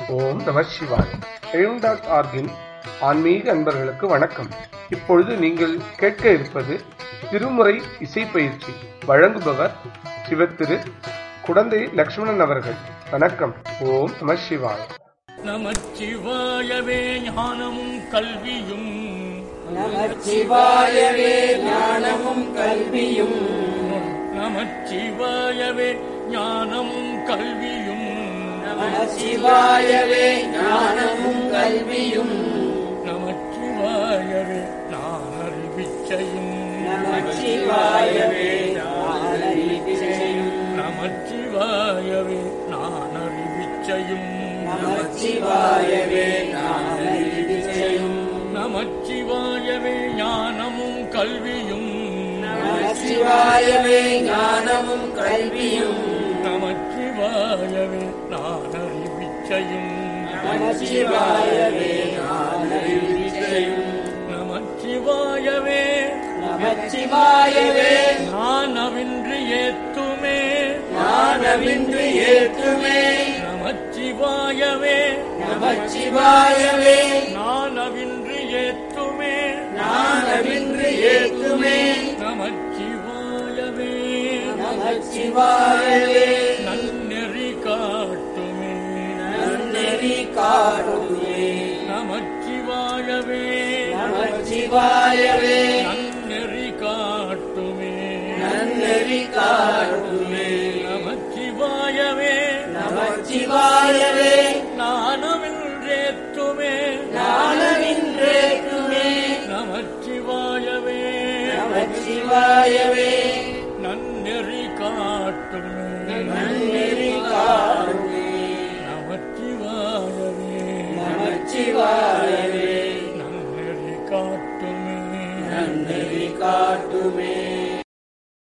ஓம் நம சிவாய் எழும் டாட் ஆர்கின் ஆன்மீக அன்பர்களுக்கு வணக்கம் இப்பொழுது நீங்கள் கேட்க இருப்பது திருமுறை இசை பயிற்சி வழங்குபவர் சிவத்திரு குடந்தை லக்ஷ்மணன் அவர்கள் வணக்கம் ஓம் நம சிவாய் நமச்சிவாயவே ஞானமும் கல்வியும் நமச்சிவாயவே ஞானமும் கல்வியும் நமச்சிவாயவே ஞானமும் கல்வியும் நமச்சிவாயவே ஞானமும் கல்வியும் நமச்சிவாயவே நான் அறிவிச்சையும் நமச்சிவாயவே ஞானறிவிச்சையும் நமச்சிவாயவே நான் அறிவிச்சையும் நமச்சிவாயவே ஞானறிவிச்சையும் நமச்சிவாயவே ஞானமும் கல்வியும் நமச்சிவாயவே ஞானமும் கல்வியும் நமச்சிவாயவே நான் அறிவிச்சையும் நமச்சிவாயவே ஞானறிவிச்சையும் நமச்சிவாயவே நமச்சிவாயவே ஞானவின்றி ஏத்துமே ஞானமின்று ஏற்றுமே நமச்சிவாயவே நமச்சிவாயவே ஞானவின்றி ஏத்துமே ஞானமின்று ஏற்றுமே நமச்சிவாயவே நமச்சிவாயவே நன்னெறி காட்டுமே நன்னெறி காட்டுமே நமச்சிவாயவே நமச்சிவாயவே நன்னெறி காட்டுமே நன்னெறி காட்டுமே நமச்சிவாயவே நமச்சிவாயவே ஞானவின்றேத்துமே ஞானமின்றேற்றுமே நமச்சிவாயவே நமச்சிவாயவே நன்னெறி காட்டுமே நன்னெறி காட்டுமே நமச்சிவாயவே நமச்சிவாயவே நன்னெறி காட்டுமே நன்னெறி காட்டுமே